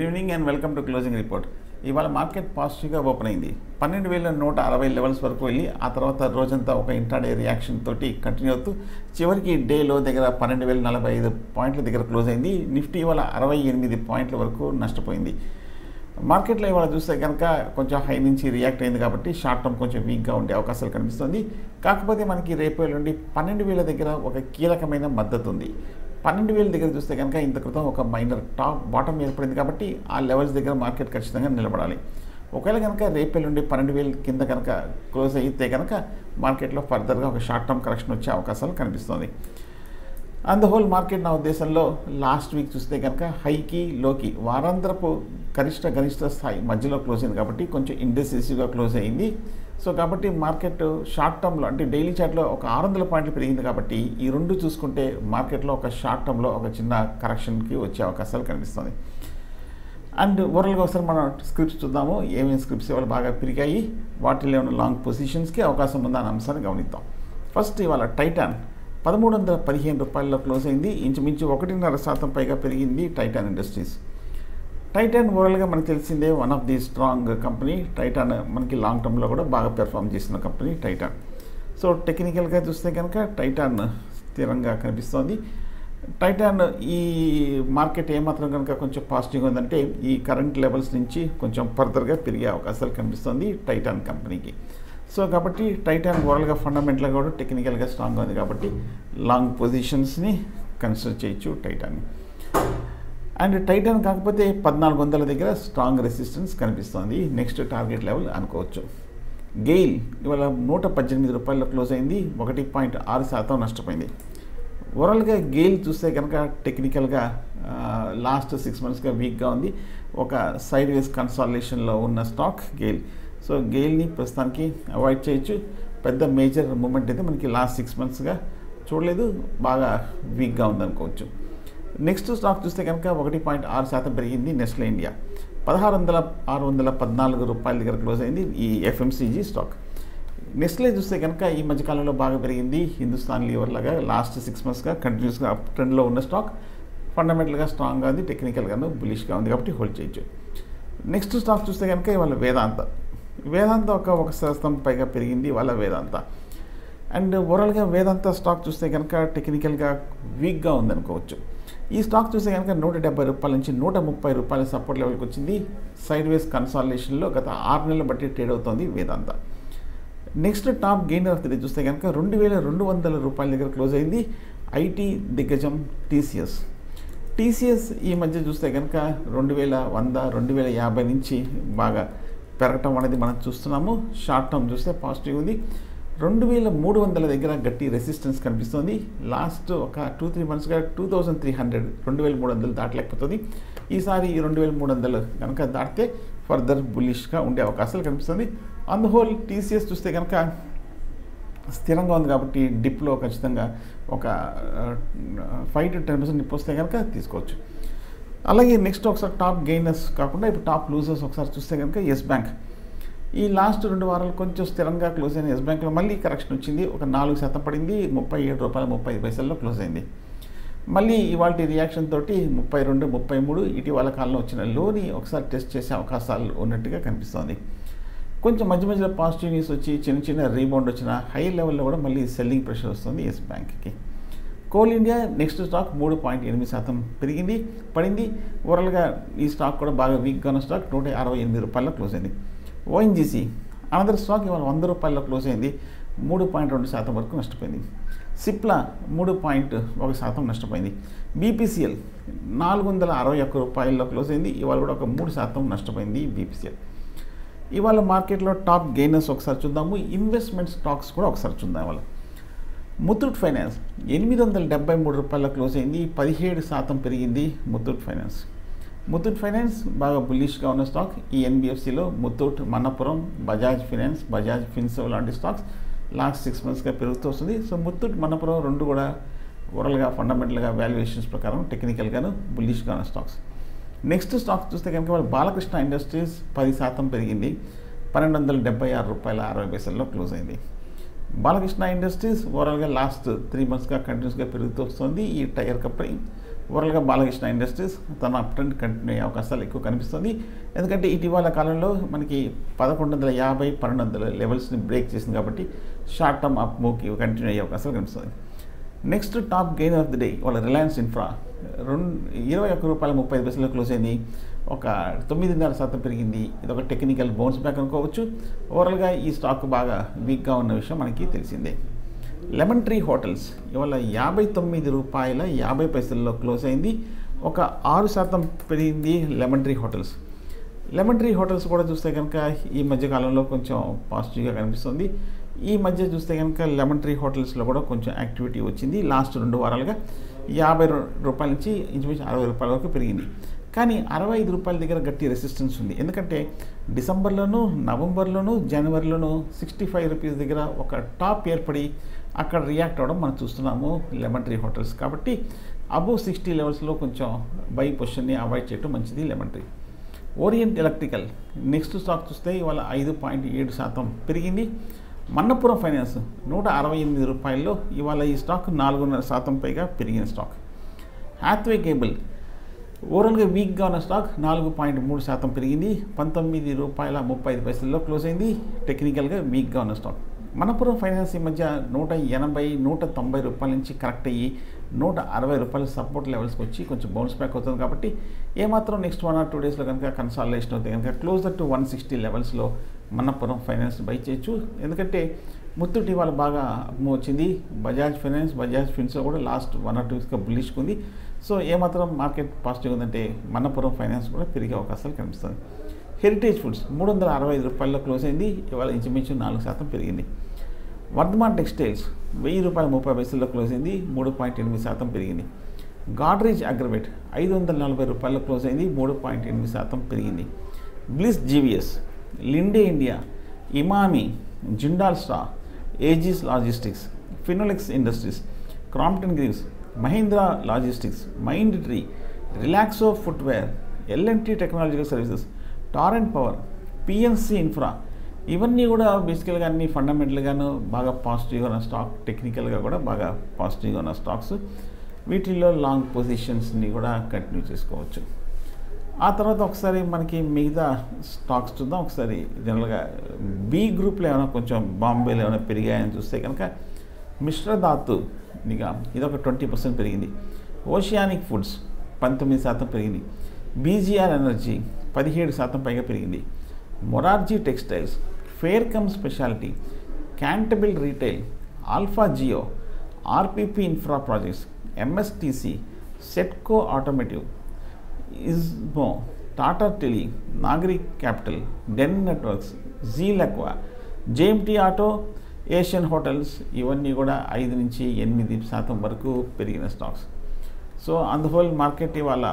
evening and welcome to closing report ఇవాళ market పాజిటివ్గా open అయింది పన్నెండు వేల నూట అరవై లెవెల్స్ వరకు వెళ్ళి ఆ తర్వాత రోజంతా ఒక ఇంటాడే రియాక్షన్ తోటి కంటిన్యూ అవుతూ చివరికి డేలో దగ్గర పన్నెండు వేల నలభై ఐదు పాయింట్ల దగ్గర క్లోజ్ అయింది నిఫ్టీ ఇవాళ అరవై ఎనిమిది పాయింట్ల వరకు నష్టపోయింది మార్కెట్లో ఇవాళ చూస్తే కనుక కొంచెం హై నుంచి రియాక్ట్ అయింది కాబట్టి షార్ట్ టర్మ్ కొంచెం వీక్గా ఉండే అవకాశాలు కనిపిస్తుంది కాకపోతే మనకి రేపు నుండి పన్నెండు వేల దగ్గర ఒక కీలకమైన మద్దతు ఉంది పన్నెండు వేల దగ్గర చూస్తే కనుక ఇంత క్రితం ఒక మైనర్ టాప్ బాటం ఏర్పడింది కాబట్టి ఆ లెవెల్స్ దగ్గర మార్కెట్ ఖచ్చితంగా నిలబడాలి ఒకవేళ కనుక రేపే నుండి పన్నెండు వేల కింద కనుక క్లోజ్ అయితే కనుక మార్కెట్లో ఫర్దర్గా ఒక షార్ట్ టర్మ్ కరెక్షన్ వచ్చే అవకాశాలు కనిపిస్తుంది అండ్ ద హోల్ మార్కెట్ నా ఉద్దేశంలో లాస్ట్ వీక్ చూస్తే కనుక హైకి లోకి వారాంతరపు గరిష్ట గరిష్ట స్థాయి మధ్యలో క్లోజ్ అయింది కాబట్టి కొంచెం ఇండెసిసివ్గా క్లోజ్ అయింది సో కాబట్టి మార్కెట్ షార్ట్ టర్మ్లో అంటే డైలీ చార్ట్లో ఒక ఆరు వందల పాయింట్లు పెరిగింది కాబట్టి ఈ రెండు చూసుకుంటే మార్కెట్లో ఒక షార్ట్ టర్మ్లో ఒక చిన్న కరెక్షన్కి వచ్చే అవకాశాలు కనిపిస్తుంది అండ్ ఓవరాల్గా ఒకసారి మనం స్క్రిప్ట్స్ చూద్దాము ఏమేమి స్క్రిప్ట్స్ ఇవాళ బాగా పెరిగాయి వాటిలో ఉన్న లాంగ్ పొజిషన్స్కి అవకాశం ఉందా అనే అంశాన్ని గమనిద్దాం ఫస్ట్ ఇవాళ టైటాన్ పదమూడు వందల పదిహేను రూపాయల్లో క్లోజ్ అయింది ఇంచుమించు ఒకటిన్నర శాతం పైగా పెరిగింది టైటాన్ ఇండస్ట్రీస్ టైటాన్ ఓవరాల్గా మనకు తెలిసిందే one of the strong company Titan మనకి లాంగ్ టర్మ్లో కూడా బాగా పెర్ఫామ్ చేసిన కంపెనీ టైటాన్ సో టెక్నికల్గా చూస్తే కనుక టైటాన్ స్థిరంగా కనిపిస్తోంది టైటాన్ ఈ మార్కెట్ ఏమాత్రం కనుక కొంచెం పాజిటివ్గా ఉందంటే ఈ కరెంట్ లెవెల్స్ నుంచి కొంచెం ఫర్దర్గా పెరిగే అవకాశాలు కనిపిస్తుంది టైటాన్ కంపెనీకి సో కాబట్టి టైటాన్ ఓవరాల్గా ఫండమెంటల్గా కూడా టెక్నికల్గా స్ట్రాంగ్గా ఉంది కాబట్టి లాంగ్ పొజిషన్స్ని కన్సిడర్ చేయొచ్చు టైటాన్ని అండ్ టైటాన్ కాకపోతే పద్నాలుగు వందల దగ్గర స్ట్రాంగ్ రెసిస్టెన్స్ కనిపిస్తుంది నెక్స్ట్ టార్గెట్ లెవెల్ అనుకోవచ్చు గెయిల్ ఇవాళ నూట పద్దెనిమిది రూపాయల్లో క్లోజ్ అయింది ఒకటి పాయింట్ ఆరు శాతం నష్టపోయింది ఓవరాల్గా గెయిల్ చూస్తే కనుక టెక్నికల్గా లాస్ట్ సిక్స్ మంత్స్గా వీక్గా ఉంది ఒక సైడ్ వేస్ కన్సాలేషన్లో ఉన్న స్టాక్ గెయిల్ సో గెయిల్ని ప్రస్తుతానికి అవాయిడ్ చేయొచ్చు పెద్ద మేజర్ మూమెంట్ అయితే మనకి లాస్ట్ సిక్స్ మంత్స్గా చూడలేదు బాగా వీక్గా ఉందనుకోవచ్చు నెక్స్ట్ స్టాక్ చూస్తే కనుక ఒకటి పాయింట్ ఆరు శాతం పెరిగింది నెస్లే ఇండియా పదహారు వందల ఆరు వందల పద్నాలుగు రూపాయల దగ్గర క్లోజ్ అయింది ఈ ఎఫ్ఎంసీజీ స్టాక్ నెస్లే చూస్తే కనుక ఈ మధ్యకాలంలో బాగా పెరిగింది హిందుస్థాన్ లీవర్ లాగా లాస్ట్ సిక్స్ మంత్స్గా కంటిన్యూస్గా అప్ ట్రెండ్లో ఉన్న స్టాక్ ఫండమెంటల్గా స్ట్రాంగ్గా ఉంది టెక్నికల్గాను బులిష్గా ఉంది కాబట్టి హోల్డ్ చేయొచ్చు నెక్స్ట్ స్టాక్ చూస్తే కనుక ఇవాళ వేదాంత వేదాంత ఒక ఒక శాతం పైగా పెరిగింది ఇవాళ వేదాంత అండ్ ఓవరాల్గా వేదాంత స్టాక్ చూస్తే కనుక టెక్నికల్గా వీక్గా ఉందనుకోవచ్చు ఈ స్టాక్ చూస్తే కనుక నూట డెబ్బై రూపాయల నుంచి నూట ముప్పై రూపాయల సపోర్ట్ లెవెల్కి వచ్చింది సైడ్ వేస్ కన్సాలేషన్లో గత ఆరు నెలలు బట్టి ట్రేడ్ అవుతోంది Vedanta next top gainer of the చూస్తే కనుక రెండు వేల రెండు వందల రూపాయల దగ్గర క్లోజ్ అయింది ఐటీ దిగ్గజం టీసీఎస్ టీసీఎస్ ఈ మధ్య చూస్తే కనుక రెండు వేల వంద రెండు వేల యాభై నుంచి బాగా పెరగటం అనేది మనం చూస్తున్నాము షార్ట్ టర్మ్ చూస్తే పాజిటివ్ ఉంది రెండు వేల మూడు వందల దగ్గర గట్టి రెసిస్టెన్స్ కనిపిస్తుంది లాస్ట్ ఒక టూ త్రీ మంత్స్గా టూ థౌజండ్ త్రీ హండ్రెడ్ రెండు వేల మూడు వందలు దాటలేకపోతుంది ఈసారి ఈ రెండు వేల మూడు వందలు కనుక దాటితే ఫర్దర్ బులిష్గా ఉండే అవకాశాలు కనిపిస్తుంది ఆన్ ద హోల్ టీసీఎస్ చూస్తే కనుక స్థిరంగా ఉంది కాబట్టి డిప్లో ఖచ్చితంగా ఒక five to ten percent dip వస్తే కనుక తీసుకోవచ్చు అలాగే నెక్స్ట్ ఒకసారి టాప్ గెయినర్స్ కాకుండా ఇప్పుడు టాప్ లూజర్స్ ఒకసారి చూస్తే కనుక ఎస్ బ్యాంక్ ఈ లాస్ట్ రెండు వారాలు కొంచెం స్థిరంగా క్లోజ్ అయిన ఎస్ బ్యాంక్లో మళ్ళీ కరెక్షన్ వచ్చింది ఒక నాలుగు శాతం పడింది ముప్పై ఏడు రూపాయల ముప్పై ఐదు పైసల్లో క్లోజ్ అయింది మళ్ళీ ఇవాళ రియాక్షన్ తోటి ముప్పై రెండు ముప్పై మూడు ఇటీవల కాలంలో వచ్చిన లోని ఒకసారి టెస్ట్ చేసే అవకాశాలు ఉన్నట్టుగా కనిపిస్తోంది కొంచెం మధ్య మధ్యలో పాజిటివ్ న్యూస్ వచ్చి చిన్న చిన్న రీబౌండ్ వచ్చిన హై లెవెల్లో కూడా మళ్ళీ సెల్లింగ్ ప్రెషర్ వస్తుంది ఎస్ బ్యాంక్కి కోల్ ఇండియా నెక్స్ట్ స్టాక్ మూడు పాయింట్ ఎనిమిది శాతం పెరిగింది పడింది ఓవరాల్గా ఈ స్టాక్ కూడా బాగా వీక్గా ఉన్న స్టాక్ నూట అరవై ఎనిమిది రూపాయల్లో క్లోజ్ అయింది ఓఎన్జీసీ అనదర్ స్టాక్ ఇవాళ వంద రూపాయల్లో క్లోజ్ అయింది మూడు పాయింట్ రెండు శాతం వరకు నష్టపోయింది సిప్లా మూడు పాయింట్ ఒక శాతం నష్టపోయింది బీపీసీఎల్ నాలుగు వందల అరవై ఒక్క రూపాయల్లో క్లోజ్ అయింది ఇవాళ కూడా ఒక మూడు శాతం నష్టపోయింది బీపీసీఎల్ ఇవాళ మార్కెట్లో టాప్ గెయినర్స్ ఒకసారి చూద్దాము ఇన్వెస్ట్మెంట్ స్టాక్స్ కూడా ఒకసారి చూద్దాం ఇవాళ ముత్తూట్ ఫైనాన్స్ ఎనిమిది వందల డెబ్బై మూడు రూపాయల క్లోజ్ అయింది పదిహేడు శాతం పెరిగింది ముత్తూట్ ఫైనాన్స్ ముత్తూట్ ఫైనాన్స్ బాగా బుల్లిష్గా ఉన్న స్టాక్ ఈ ఎన్బిఎఫ్సిలో ముత్తూట్ మన్నపురం బజాజ్ ఫినాన్స్ బజాజ్ ఫిన్సో లాంటి స్టాక్స్ లాస్ట్ సిక్స్ మంత్స్గా పెరుగుతూ వస్తుంది సో ముత్తూట్ మన్నపురం రెండు కూడా ఓవరాల్గా ఫండమెంటల్గా వాల్యుయేషన్స్ ప్రకారం టెక్నికల్గాను బుల్లిష్గా ఉన్న స్టాక్స్ నెక్స్ట్ స్టాక్ చూస్తే కనుక వాళ్ళు బాలకృష్ణ ఇండస్ట్రీస్ పది శాతం పెరిగింది పన్నెండు వందల డెబ్బై ఆరు రూపాయల అరవై పైసల్లో క్లోజ్ అయింది బాలకృష్ణ ఇండస్ట్రీస్ ఓవరాల్గా లాస్ట్ త్రీ మంత్స్గా కంటిన్యూస్గా పెరుగుతూ వస్తుంది ఈ టైర్ కంపెనీ ఓవరాల్గా బాలకృష్ణ ఇండస్ట్రీస్ తన అప్ ట్రెండ్ కంటిన్యూ అయ్యే అవకాశాలు ఎక్కువ కనిపిస్తుంది ఎందుకంటే ఇటీవల కాలంలో మనకి పదకొండు వందల యాభై పన్నెండు వందల లెవెల్స్ని బ్రేక్ చేసింది కాబట్టి షార్ట్ టర్మ్ అప్ మూవ్కి కంటిన్యూ అయ్యే అవకాశాలు కనిపిస్తుంది next top gain of the day వాళ్ళ రిలయన్స్ ఇన్ఫ్రా రెండు ఇరవై ఒక్క రూపాయల ముప్పై ఐదు పైసలు క్లోజ్ అయింది ఒక తొమ్మిదిన్నర శాతం పెరిగింది ఇది ఒక టెక్నికల్ బౌన్స్ బ్యాక్ అనుకోవచ్చు ఓవరాల్గా ఈ స్టాక్ బాగా వీక్గా ఉన్న విషయం మనకి తెలిసిందే లెమన్ ట్రీ హోటల్స్ ఇవాళ యాభై తొమ్మిది రూపాయల యాభై పైసల్లో క్లోజ్ అయింది ఒక ఆరు శాతం పెరిగింది Lemon Tree Hotels Lemon Tree Hotels కూడా చూస్తే కనుక ఈ మధ్య కాలంలో కొంచెం పాజిటివ్గా కనిపిస్తుంది ఈ మధ్య చూస్తే కనుక లెమన్ ట్రీ హోటల్స్లో కూడా కొంచెం యాక్టివిటీ వచ్చింది లాస్ట్ రెండు వారాలుగా యాభై రూ- రూపాయల నుంచి ఇంచుమించు అరవై రూపాయల వరకు పెరిగింది కానీ అరవై ఐదు రూపాయల దగ్గర గట్టి రెసిస్టెన్స్ ఉంది ఎందుకంటే డిసెంబర్లోను నవంబర్లోను జనవరిలోను సిక్స్టీ ఫైవ్ రూపీస్ దగ్గర ఒక టాప్ ఏర్పడి అక్కడ రియాక్ట్ అవ్వడం మనం చూస్తున్నాము లెమన్ ట్రీ హోటల్స్ కాబట్టి అబోవ్ సిక్స్టీ లెవెల్స్లో కొంచెం బై పొజిషన్ని అవాయిడ్ చేయడం మంచిది Lemon Tree Orient Electrical next stock చూస్తే ఇవాళ ఐదు పాయింట్ ఏడు శాతం పెరిగింది మన్నపురం ఫైనాన్స్ నూట అరవై ఎనిమిది రూపాయల్లో ఇవాళ ఈ స్టాక్ నాలుగున్నర శాతం పైగా పెరిగిన స్టాక్ హ్యాత్వే కేబుల్ ఓవరాల్గా వీక్గా ఉన్న స్టాక్ నాలుగు పాయింట్ మూడు శాతం పెరిగింది పంతొమ్మిది రూపాయల ముప్పై ఐదు పైసల్లో క్లోజ్ అయింది టెక్నికల్గా వీక్గా ఉన్న స్టాక్ మనపురం ఫైనాన్స్ ఈ మధ్య నూట ఎనభై నూట తొంభై రూపాయల నుంచి కరెక్ట్ అయ్యి నూట అరవై రూపాయల సపోర్ట్ లెవెల్స్కి వచ్చి కొంచెం బౌన్స్ బ్యాక్ అవుతుంది కాబట్టి ఏమాత్రం నెక్స్ట్ వన్ ఆర్ టూ డేస్లో కనుక కన్సాలిడేషన్ అవుతే కనుక క్లోజర్ టు వన్ సిక్స్టీ లెవెల్స్లో మనపురం ఫైనాన్స్ బై చేయొచ్చు ఎందుకంటే ముత్తూట్ ఇవాళ బాగా మూవ్ వచ్చింది బజాజ్ ఫైనాన్స్ బజాజ్ ఫిన్స్లో కూడా లాస్ట్ వన్ ఆర్ టూ వీక్స్గా బుల్లిష్గా ఉంది సో ఏమాత్రం మార్కెట్ పాజిటివ్ ఉందంటే మన్నపురం ఫైనాన్స్ కూడా పెరిగే అవకాశాలు కనిపిస్తుంది హెరిటేజ్ ఫుడ్స్ మూడు వందల అరవై ఐదు రూపాయల్లో క్లోజ్ అయింది ఇవాళ ఇంచుమించు నాలుగు శాతం పెరిగింది వర్ధమాన్ టెక్స్టైల్స్ వెయ్యి రూపాయల ముప్పై పైసల్లో క్లోజ్ అయింది మూడు పాయింట్ ఎనిమిది శాతం పెరిగింది గాడ్రేజ్ అగ్రవేట్ ఐదు వందల నలభై రూపాయల్లో క్లోజ్ అయింది మూడు పాయింట్ ఎనిమిది శాతం పెరిగింది Bliss GVS Linde India Emami Jindal స్టా Aegis Logistics Finolex Industries Crompton Greaves Mahindra Logistics Mindtree Relaxo Footwear L and T Technological Services Torrent Power PNC Infra ఇవన్నీ కూడా బేసికల్గా అన్ని ఫండమెంటల్గాను బాగా పాజిటివ్గా ఉన్న స్టాక్ టెక్నికల్గా కూడా బాగా పాజిటివ్గా ఉన్న స్టాక్స్ వీటిల్లో లాంగ్ పొజిషన్స్ని కూడా కంటిన్యూ చేసుకోవచ్చు ఆ తర్వాత ఒకసారి మనకి మిగతా స్టాక్స్ చూద్దాం ఒకసారి జనరల్గా బి గ్రూప్లో ఏమైనా కొంచెం బాంబేలో ఏమైనా పెరిగాయని చూస్తే కనుక మిశ్రధాతు నిగా ఇది ఒక ట్వంటీ పర్సెంట్ పెరిగింది ఓషియానిక్ ఫుడ్స్ పంతొమ్మిది శాతం పెరిగింది బీజీఆర్ ఎనర్జీ పదిహేడు శాతం పైగా పెరిగింది Morarjee Textiles Fairchem Speciality Cantabil Retail Alphageo RPP Infra Projects MSTC Setco Automotive ఇస్మో Tata Tele Nagreeka Capital Den Networks జీలక్వా జేఎంటీ ఆటో ఏషియన్ హోటల్స్ ఇవన్నీ కూడా ఐదు నుంచి ఎనిమిది శాతం వరకు పెరిగిన స్టాక్స్ సో అందువల్ల మార్కెట్ ఇవాళ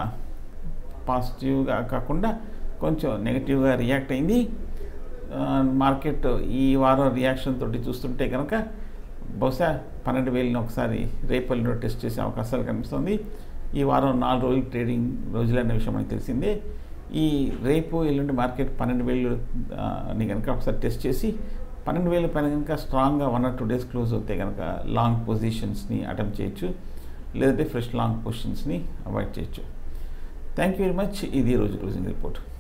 పాజిటివ్గా కాకుండా కొంచెం నెగిటివ్గా రియాక్ట్ అయింది ఆ, మార్కెట్ ఈ వారం రియాక్షన్ తోటి చూస్తుంటే కనుక బహుశా పన్నెండు వేలని ఒకసారి రేపల్లిలో టెస్ట్ చేసే అవకాశాలు కనిపిస్తుంది ఈ వారం నాలుగు రోజులు ట్రేడింగ్ రోజులన్న విషయం మనకు తెలిసిందే ఈ రేపు ఎల్లుండి మార్కెట్ పన్నెండు వేలు ఆ, ని కనుక ఒకసారి టెస్ట్ చేసి పన్నెండు వేల పైన కనుక స్ట్రాంగ్గా one or two days close అవుతే కనుక లాంగ్ పొజిషన్స్ని అటెంప్ట్ చేయొచ్చు లేదంటే ఫ్రెష్ లాంగ్ పొజిషన్స్ని అవాయిడ్ చేయొచ్చు థ్యాంక్ యూ వెరీ మచ్ ఇది ఈ రోజు క్లోజింగ్ రిపోర్ట్